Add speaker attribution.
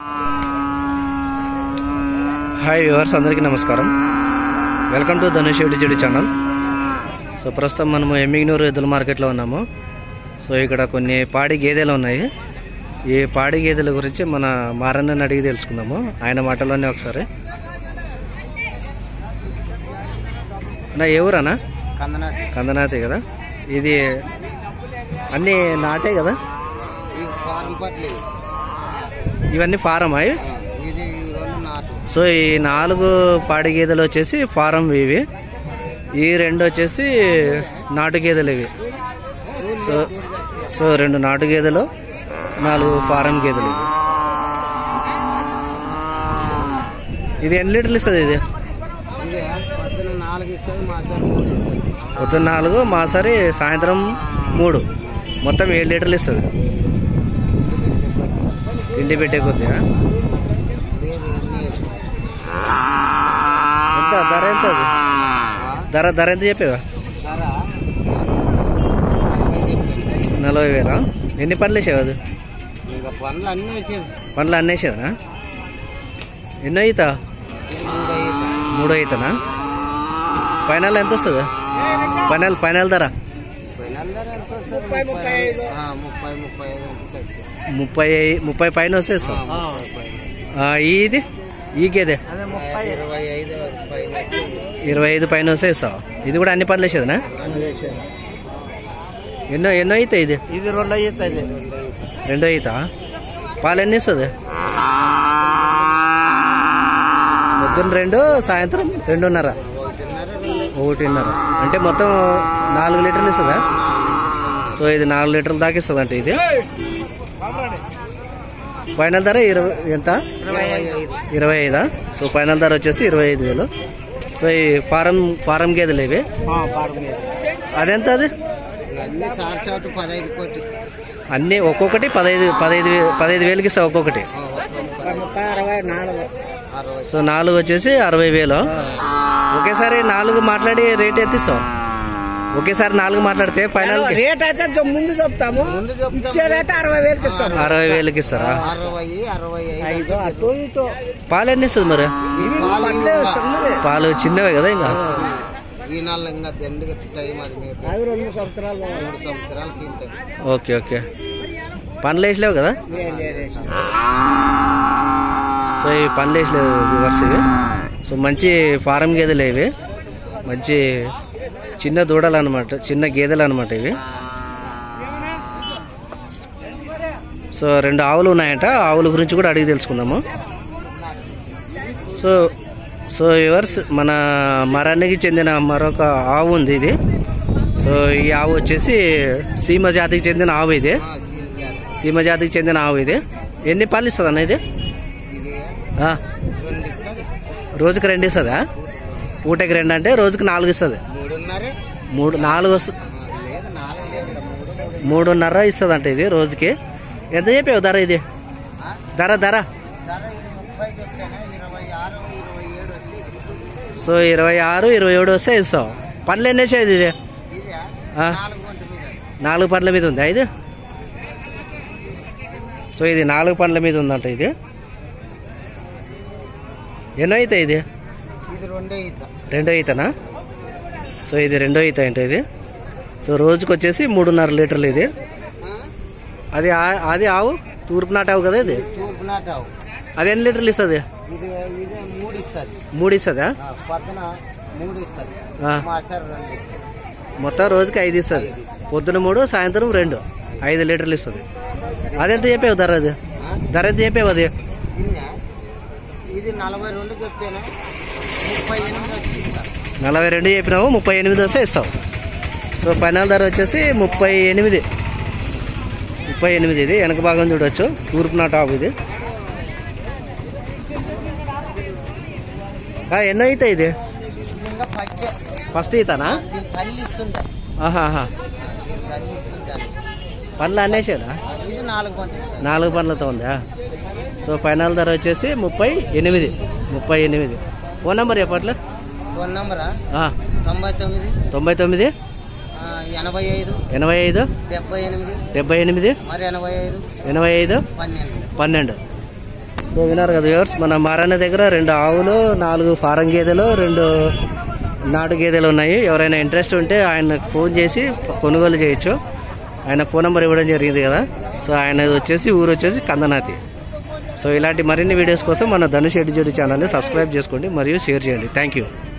Speaker 1: Hi viewers అందరికీ నమస్కారం welcome to Dhanush చెడు ఛానల్ సో ప్రస్తుతం మనము ఎమ్మిగ్నూరు ఎద్దుల మార్కెట్లో ఉన్నాము సో ఇక్కడ కొన్ని పాడి గేదెలు ఉన్నాయి ఈ పాడి గేదెల గురించి మన మారన్నని అడిగి తెలుసుకుందాము ఆయన మాటలోనే ఒకసారి నా ఏ ఊరన్నా
Speaker 2: కందనాథ్
Speaker 1: కందనాథి కదా ఇది అన్నీ నాటే కదా
Speaker 2: ఈ ఫారం పట్లేదు
Speaker 1: ఇవన్నీ ఫారం అవి
Speaker 2: ఇది ఈ రెండు నాటు
Speaker 1: సో ఈ నాలుగు పాడి గేదెలు వచ్చేసి ఫారం ఇవి ఈ రెండు వచ్చేసి నాటు గేదెలు ఇవి సో సో రెండు నాటు గేదెలు నాలుగు ఫారం గేదెలు ఇవి ఇది ఎన్ని లీటర్లు ఇస్తుంది ఇది
Speaker 2: ఇదే పొద్దున నాలుగు ఇస్తుంది మా సార్ మూడు ఇస్తుంది
Speaker 1: పొద్దున్న నాలుగు మాసారి సాయంత్రం మూడు మొత్తం ఏడు లీటర్లు ఇస్తుంది తిండి పెట్టే కొద్దిగా
Speaker 2: లేదు ఇన్ని
Speaker 1: ఎంత ధర ఎంత అది ధర ధర ఎంత చెప్పేవా
Speaker 2: ధర ఇరవై చెప్పాను.
Speaker 1: నలభై వేలా ఎన్ని పనులు వేసావు అది
Speaker 2: ఇంకా పనులు అన్నీ వేసేది
Speaker 1: పనులు అన్నేసేదనా ఎన్నో ఈత
Speaker 2: ఇది మూడు ఐదు
Speaker 1: మూడో ఈతనా ఫైనల్ ఎంత వస్తుంది ఫైనల్ ఫైనల్ ధర
Speaker 2: ఫైనల్ ధర ఎంత వస్తుంది? ముప్పై ఆ, ముప్పై ముప్పై ఐదు ఎంత వస్తుంది?
Speaker 1: ముప్పై ముప్పై పైన వస్తుంది సార్
Speaker 2: ఆ, ముప్పై ఐదు.
Speaker 1: ఆ, ఇది ఈ గేదె
Speaker 2: ఇరవై ఐదు పైన
Speaker 1: ఇరవై ఐదు పైన వస్తుంది సార్ ఇది కూడా అన్ని పనులు వేసేదనా
Speaker 2: అన్ని వేసేది
Speaker 1: ఎన్నో ఎన్నో ఈత ఇది
Speaker 2: ఇది రెండు అవుతుంది
Speaker 1: రెండో ఈత పాలు ఎన్ని ఇస్తుంది పొద్దున్న రెండు సాయంత్రం రెండున్నర
Speaker 2: ఒకటిన్నర రెండు
Speaker 1: ఒకటిన్నర అంటే మొత్తం నాలుగు లీటర్లు ఇస్తుందా సో ఇది నాలుగు లీటర్ల దాకా ఇస్తుంది అంటే ఇది ఫైనల్ ధర ఇరవై ఎంత
Speaker 2: ఇరవై ఐదు
Speaker 1: ఇరవై ఐదా సో ఫైనల్ ధర వచ్చేసి ఇరవై ఐదు వేలు సో ఈ ఫారం ఫారం గేదెలు ఇవి
Speaker 2: పాడు మీద
Speaker 1: అదెంత అది
Speaker 2: అన్ని సార్ చాటు పదహైదు కోటి
Speaker 1: అన్నీ ఒక్కొక్కటి పదహైదు పదహైదు వే- పదహైదు వేలకి ఇస్తావు ఒక్కొక్కటి
Speaker 2: ముప్పై అరవై నాలుగు అరవై
Speaker 1: సో నాలుగు వచ్చేసి అరవై వేలు ఒకేసారి నాలుగు మాట్లాడి రేట్ ఎత్తిస్తావు ఒకేసారి నాలుగు మాట్లాడితే ఫైనల్
Speaker 2: రేట్ అయితే జ- ముందు చెప్తాము ముందు ఇచ్చేదైతే అరవై వేలకి ఇస్తారు
Speaker 1: అరవై వేలకి ఇస్తారా
Speaker 2: అరవై అరవై ఐదు అటు ఇటు
Speaker 1: పాలు ఎన్ని ఇస్తుంది మరి
Speaker 2: ఇవి పల్లె చిన్నవే.
Speaker 1: పాలు చిన్నవే కదా ఇంకా
Speaker 2: ఈ నెల ఇంకా దండిగా టైం అది మీకు అవి రెండు సంవత్సరాలు మూడు సంవత్సరాల కింద
Speaker 1: ఓకే ఓకే పనులు వేసలేవు కదా సో ఈ పనులు వేసలేవు వివర్స్ ఇవి సో మంచి ఫారం గేదెలు ఇవి మంచి చిన్న దూడలు అనమాట చిన్న గేదెలు అనమాట ఇవి సో రెండు ఆవులు ఉన్నాయంట ఆవుల గురించి కూడా అడిగి తెలుసుకుందాము సో సో వివర్స్ మన మరానికి చెందిన మరొక ఆవు ఉంది ఇది సో ఈ ఆవు వచ్చేసి సీమ జాతికి చెందిన ఆవు ఇది సీమ జాతికి చెందిన ఆవు ఇది ఎన్ని పాలు ఇస్తుంది అన్న ఇది
Speaker 2: ఇది
Speaker 1: ఆ,
Speaker 2: రెండు ఇస్తుంది
Speaker 1: రోజుకి రెండు ఇస్తుందా పూటకి రెండు అంటే రోజుకి నాలుగు ఇస్తుంది
Speaker 2: మూడున్నరే
Speaker 1: మూడు నాలుగు వస్తు
Speaker 2: లేదు నాలుగు లేదు మూడు మూడు
Speaker 1: మూడున్నర ఇస్తుంది అంటే ఇది రోజుకి ఎంత చెప్పావు ధర ఇది
Speaker 2: ఆ?
Speaker 1: ధర ధర
Speaker 2: ధర ఇది ముప్పై చెప్తాను ఇరవై ఆరు ఇరవై ఏడు వస్తుంది
Speaker 1: సో ఇరవై ఆరు ఇరవై ఏడు వస్తే ఇస్తావు పనులు ఎన్ని వేసేది ఇది
Speaker 2: ఇది
Speaker 1: ఆ.
Speaker 2: నాలుగు గంటల మీద
Speaker 1: నాలుగు పండ్ల మీద ఉందా ఇది సో ఇది నాలుగు పండ్ల మీద ఉందంట ఇది ఎన్నో అయితే ఇది
Speaker 2: ఇది రెండే ఈత
Speaker 1: రెండో ఈతనా సో ఇది రెండో ఈత అంటే ఇది సో రోజుకి వచ్చేసి మూడున్నర లీటర్లు ఇది
Speaker 2: ఆ?
Speaker 1: అది ఆ- అది ఆవు తూర్పు నాటు ఆవు కదా ఇది
Speaker 2: తూర్పు నాటావు
Speaker 1: అది ఎన్ని లీటర్లు ఇస్తుంది
Speaker 2: ఇది ఇదే మూడు ఇస్తుంది
Speaker 1: మూడు ఇస్తుందా
Speaker 2: పొద్దున మూడు ఇస్తుంది
Speaker 1: ఆ.
Speaker 2: మా సార్ రెండు ఇస్తుంది
Speaker 1: మొత్తం రోజుకి ఐదు ఇస్తుంది పొద్దున మూడు సాయంత్రం రెండు ఐదు లీటర్లు ఇస్తుంది అదెంత చెప్పావు ధర అది
Speaker 2: ఆ?
Speaker 1: ధర ఎంత చెప్పావు అది
Speaker 2: ఇన్నా? ఇది నలభై రెండు చెప్తేనే ముప్పై ఎనిమిది వచ్చి ఇస్తా
Speaker 1: నలభై రెండు చెప్పినావు ముప్పై ఎనిమిది వస్తే ఇస్తావు సో ఫైనల్ ధర వచ్చేసి ముప్పై ఎనిమిది ముప్పై ఎనిమిది ఇది వెనక భాగం చూడొచ్చు తూర్పు నాటు ఆవు ఇది ఆ, ఎన్నో ఈత ఇది
Speaker 2: ఇది ఇంకా పచ్చ
Speaker 1: ఫస్ట్ ఈతనా
Speaker 2: దీని తల్లి ఇస్తుంటా
Speaker 1: ఆహాహా
Speaker 2: దీని తల్లి ఇస్తుంటా
Speaker 1: పండ్లు అనేసేదా
Speaker 2: ఇది నాలుగు పంట
Speaker 1: నాలుగు పండ్లతో ఉందా సో ఫైనల్ ధర వచ్చేసి ముప్పై ఎనిమిది ముప్పై ఎనిమిది ఫోన్ నెంబర్ చెప్పట్లే
Speaker 2: ఫోన్ నంబరా
Speaker 1: ఆ,
Speaker 2: తొంభై తొమ్మిది
Speaker 1: తొంభై తొమ్మిది
Speaker 2: ఆ, ఎనభై ఐదు
Speaker 1: ఎనభై ఐదు
Speaker 2: డెబ్బై ఎనిమిది
Speaker 1: డెబ్బై ఎనిమిది
Speaker 2: మరి ఎనభై ఐదు
Speaker 1: ఎనభై ఐదు
Speaker 2: పన్నెండు
Speaker 1: పన్నెండు సో విన్నారు కదా వ్యూవర్స్ మన మారన్న దగ్గర రెండు ఆవులు నాలుగు ఫారం గేదెలు రెండు నాటు గేదెలు ఉన్నాయి ఎవరైనా ఇంట్రెస్ట్ ఉంటే ఆయనకు ఫోన్ చేసి కొనుగోలు చేయొచ్చు ఆయన ఫోన్ నెంబర్ ఇవ్వడం జరిగింది కదా సో ఆయన వచ్చేసి ఊరు వచ్చేసి కందనాతి సో ఇలాంటి మరిన్ని వీడియోస్ కోసం మన ధనుష్ ఎడ్యుజెడ్ ఛానల్ని సబ్స్క్రైబ్ చేసుకోండి మరియు షేర్ చేయండి థ్యాంక్ యూ